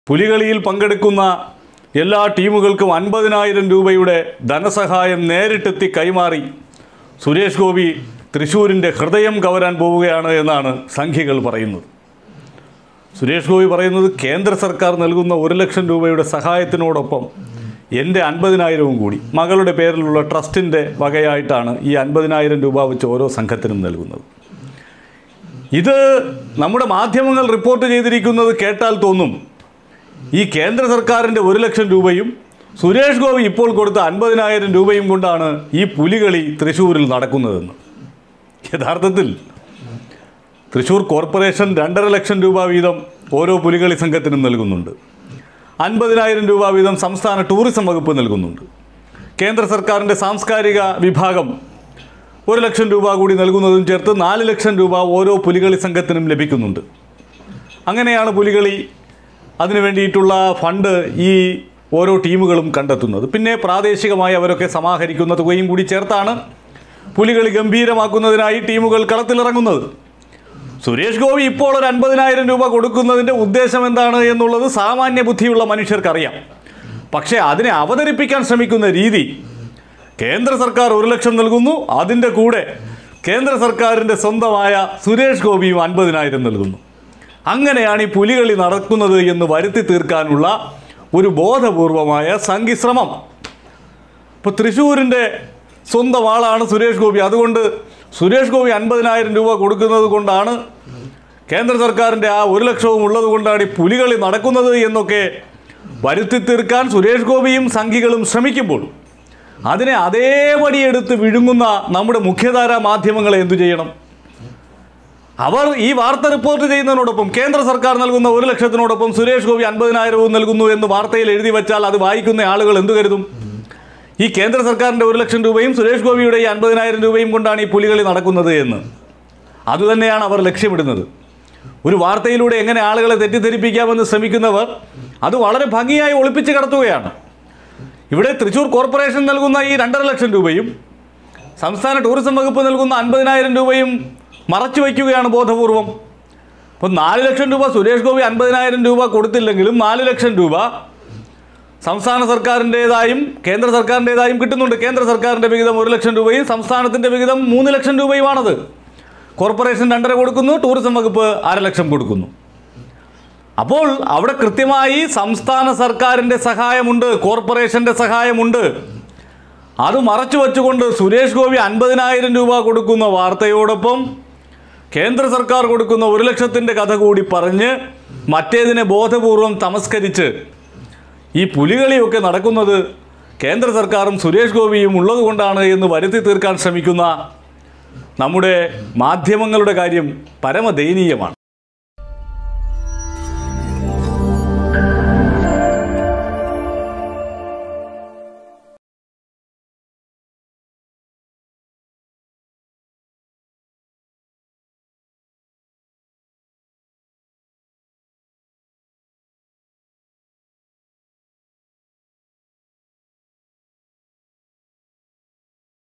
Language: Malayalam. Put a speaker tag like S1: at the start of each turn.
S1: പുലികളിയിൽ പങ്കെടുക്കുന്ന എല്ലാ ടീമുകൾക്കും അൻപതിനായിരം രൂപയുടെ ധനസഹായം നേരിട്ടെത്തി കൈമാറി സുരേഷ് ഗോപി തൃശ്ശൂരിൻ്റെ ഹൃദയം കവരാൻ പോവുകയാണ് എന്നാണ് സംഖ്യകൾ പറയുന്നത് സുരേഷ് ഗോപി പറയുന്നത് കേന്ദ്ര സർക്കാർ നൽകുന്ന ഒരു ലക്ഷം രൂപയുടെ സഹായത്തിനോടൊപ്പം എൻ്റെ അൻപതിനായിരവും കൂടി മകളുടെ പേരിലുള്ള ട്രസ്റ്റിൻ്റെ വകയായിട്ടാണ് ഈ അൻപതിനായിരം രൂപ വെച്ച് ഓരോ സംഘത്തിനും നൽകുന്നത് ഇത് നമ്മുടെ മാധ്യമങ്ങൾ റിപ്പോർട്ട് ചെയ്തിരിക്കുന്നത് കേട്ടാൽ തോന്നും ഈ കേന്ദ്ര സർക്കാരിൻ്റെ ഒരു ലക്ഷം രൂപയും സുരേഷ് ഗോപി ഇപ്പോൾ കൊടുത്ത അൻപതിനായിരം രൂപയും കൊണ്ടാണ് ഈ പുലികളി തൃശ്ശൂരിൽ നടക്കുന്നതെന്ന് യഥാർത്ഥത്തിൽ തൃശ്ശൂർ കോർപ്പറേഷൻ രണ്ടര ലക്ഷം രൂപ വീതം ഓരോ പുലികളി സംഘത്തിനും നൽകുന്നുണ്ട് അൻപതിനായിരം രൂപ വീതം സംസ്ഥാന ടൂറിസം വകുപ്പ് നൽകുന്നുണ്ട് കേന്ദ്ര സർക്കാരിൻ്റെ സാംസ്കാരിക വിഭാഗം ഒരു ലക്ഷം രൂപ കൂടി നൽകുന്നതും ചേർത്ത് നാല് ലക്ഷം രൂപ ഓരോ പുലികളി സംഘത്തിനും ലഭിക്കുന്നുണ്ട് അങ്ങനെയാണ് പുലികളി അതിനു വേണ്ടിയിട്ടുള്ള ഫണ്ട് ഈ ഓരോ ടീമുകളും കണ്ടെത്തുന്നത് പിന്നെ പ്രാദേശികമായി അവരൊക്കെ സമാഹരിക്കുന്ന തുകയും കൂടി ചേർത്താണ് പുലികളി ഗംഭീരമാക്കുന്നതിനായി ടീമുകൾ കളത്തിലിറങ്ങുന്നത് സുരേഷ് ഗോപി ഇപ്പോൾ ഒരു അൻപതിനായിരം രൂപ കൊടുക്കുന്നതിൻ്റെ ഉദ്ദേശം എന്താണ് എന്നുള്ളത് സാമാന്യ ബുദ്ധിയുള്ള മനുഷ്യർക്കറിയാം പക്ഷേ അതിനെ അവതരിപ്പിക്കാൻ ശ്രമിക്കുന്ന രീതി കേന്ദ്ര സർക്കാർ ഒരു ലക്ഷം നൽകുന്നു അതിൻ്റെ കൂടെ കേന്ദ്ര സർക്കാരിൻ്റെ സ്വന്തമായ സുരേഷ് ഗോപിയും അൻപതിനായിരം നൽകുന്നു അങ്ങനെയാണ് ഈ പുലികളി നടക്കുന്നത് എന്ന് വരുത്തി തീർക്കാനുള്ള ഒരു ബോധപൂർവമായ സംഘിശ്രമം ഇപ്പോൾ തൃശ്ശൂരിൻ്റെ സ്വന്തം ആളാണ് സുരേഷ് ഗോപി അതുകൊണ്ട് സുരേഷ് ഗോപി അൻപതിനായിരം രൂപ കൊടുക്കുന്നത് കൊണ്ടാണ് കേന്ദ്ര സർക്കാരിൻ്റെ ആ ഒരു ലക്ഷവും ഉള്ളത് കൊണ്ടാണ് ഈ പുലികളി നടക്കുന്നത് എന്നൊക്കെ വരുത്തി തീർക്കാൻ സുരേഷ് ഗോപിയും സംഘികളും ശ്രമിക്കുമ്പോൾ അതിനെ അതേപടി എടുത്ത് വിഴുങ്ങുന്ന നമ്മുടെ മുഖ്യധാരാ മാധ്യമങ്ങളെ എന്തു ചെയ്യണം അവർ ഈ വാർത്ത റിപ്പോർട്ട് ചെയ്യുന്നതിനോടൊപ്പം കേന്ദ്ര സർക്കാർ നൽകുന്ന ഒരു ലക്ഷത്തിനോടൊപ്പം സുരേഷ് ഗോപി അൻപതിനായിരവും നൽകുന്നു എന്ന് വാർത്തയിൽ എഴുതി വെച്ചാൽ അത് വായിക്കുന്ന ആളുകൾ എന്തു കരുതും ഈ കേന്ദ്ര സർക്കാരിൻ്റെ ഒരു ലക്ഷം രൂപയും സുരേഷ് ഗോപിയുടെ ഈ അൻപതിനായിരം രൂപയും കൊണ്ടാണ് ഈ പുലികളി നടക്കുന്നത് എന്ന് അതുതന്നെയാണ് അവർ ലക്ഷ്യമിടുന്നത് ഒരു വാർത്തയിലൂടെ എങ്ങനെ ആളുകളെ തെറ്റിദ്ധരിപ്പിക്കാമെന്ന് ശ്രമിക്കുന്നവർ അത് വളരെ ഭംഗിയായി ഒളിപ്പിച്ച് കടത്തുകയാണ് ഇവിടെ തൃശ്ശൂർ കോർപ്പറേഷൻ നൽകുന്ന ഈ രണ്ടര ലക്ഷം രൂപയും സംസ്ഥാന ടൂറിസം വകുപ്പ് നൽകുന്ന അൻപതിനായിരം രൂപയും മറച്ചു വയ്ക്കുകയാണ് ബോധപൂർവം അപ്പോൾ നാല് ലക്ഷം രൂപ സുരേഷ് ഗോപി അൻപതിനായിരം രൂപ കൊടുത്തില്ലെങ്കിലും നാല് ലക്ഷം രൂപ സംസ്ഥാന സർക്കാരിൻ്റേതായും കേന്ദ്ര സർക്കാരിൻ്റേതായും കിട്ടുന്നുണ്ട് കേന്ദ്ര സർക്കാരിൻ്റെ വിഹിതം ഒരു ലക്ഷം രൂപയും സംസ്ഥാനത്തിൻ്റെ വിഹിതം മൂന്ന് ലക്ഷം രൂപയുമാണത് കോർപ്പറേഷൻ രണ്ടര കൊടുക്കുന്നു ടൂറിസം വകുപ്പ് അര ലക്ഷം കൊടുക്കുന്നു അപ്പോൾ അവിടെ കൃത്യമായി സംസ്ഥാന സർക്കാരിൻ്റെ സഹായമുണ്ട് കോർപ്പറേഷൻ്റെ സഹായമുണ്ട് അത് മറച്ചു വച്ചുകൊണ്ട് സുരേഷ് ഗോപി അൻപതിനായിരം രൂപ കൊടുക്കുന്ന വാർത്തയോടൊപ്പം കേന്ദ്ര സർക്കാർ കൊടുക്കുന്ന ഒരു ലക്ഷത്തിൻ്റെ കഥ കൂടി പറഞ്ഞ് മറ്റേതിനെ ബോധപൂർവം തമസ്കരിച്ച് ഈ പുലികളിയൊക്കെ നടക്കുന്നത് കേന്ദ്ര സർക്കാരും സുരേഷ് ഗോപിയും ഉള്ളതുകൊണ്ടാണ് എന്ന് വരുത്തി തീർക്കാൻ ശ്രമിക്കുന്ന നമ്മുടെ മാധ്യമങ്ങളുടെ കാര്യം പരമദയനീയമാണ്